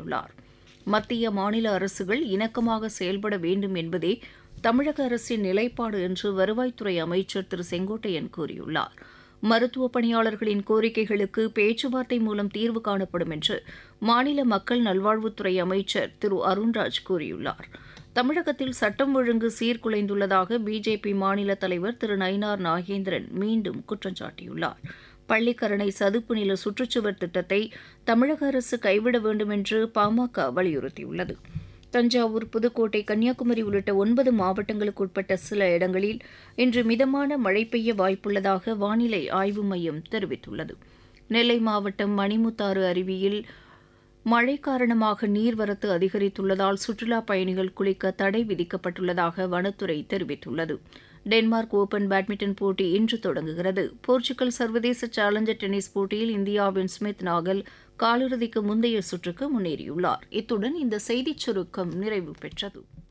தெரிவித்துள்ளார் மத்திய மாநில அரசுகள் இணக்கமாக செயல்பட வேண்டும் என்பதே தமிழக அரசின் நிலைப்பாடு என்று வருவாய்த்துறை அமைச்சர் திரு செங்கோட்டையன் கூறியுள்ளார் மருத்துவ பணியாளர்களின் கோரிக்கைகளுக்கு பேச்சுவார்த்தை மூலம் தீர்வு காணப்படும் என்று மாநில மக்கள் நல்வாழ்வுத்துறை அமைச்சர் திரு அருண்ராஜ் கூறியுள்ளார் தமிழகத்தில் சட்டம் ஒழுங்கு சீர்குலைந்துள்ளதாக பிஜேபி மாநில தலைவர் திரு நயினார் நாகேந்திரன் மீண்டும் குற்றம் சாட்டியுள்ளார் பள்ளிக்கரணை சதுப்பு நில சுற்றுச்சுவர் திட்டத்தை தமிழக அரசு கைவிட வேண்டும் என்று பாமக வலியுறுத்தியுள்ளது தஞ்சாவூர் புதுக்கோட்டை கன்னியாகுமரி உள்ளிட்ட ஒன்பது மாவட்டங்களுக்கு உட்பட்ட சில இடங்களில் இன்று மிதமான மழை பெய்ய வாய்ப்புள்ளதாக வானிலை ஆய்வு மையம் தெரிவித்துள்ளது நெல்லை மாவட்டம் மணிமுத்தாறு அருவியில் மழை காரணமாக நீர்வரத்து அதிகரித்துள்ளதால் சுற்றுலாப் பயணிகள் குளிக்க தடை விதிக்கப்பட்டுள்ளதாக வனத்துறை தெரிவித்துள்ளது டென்மார்க் ஓபன் பேட்மிண்டன் போட்டி இன்று தொடங்குகிறது போர்ச்சுகல் சர்வதேச சேலஞ்சர் டென்னிஸ் போட்டியில் இந்தியாவின் ஸ்மித் நாகல் காலிறுதிக்கு முந்தைய சுற்றுக்கு முன்னேறியுள்ளார் இத்துடன் இந்த செய்திச் சுருக்கம் நிறைவு பெற்றது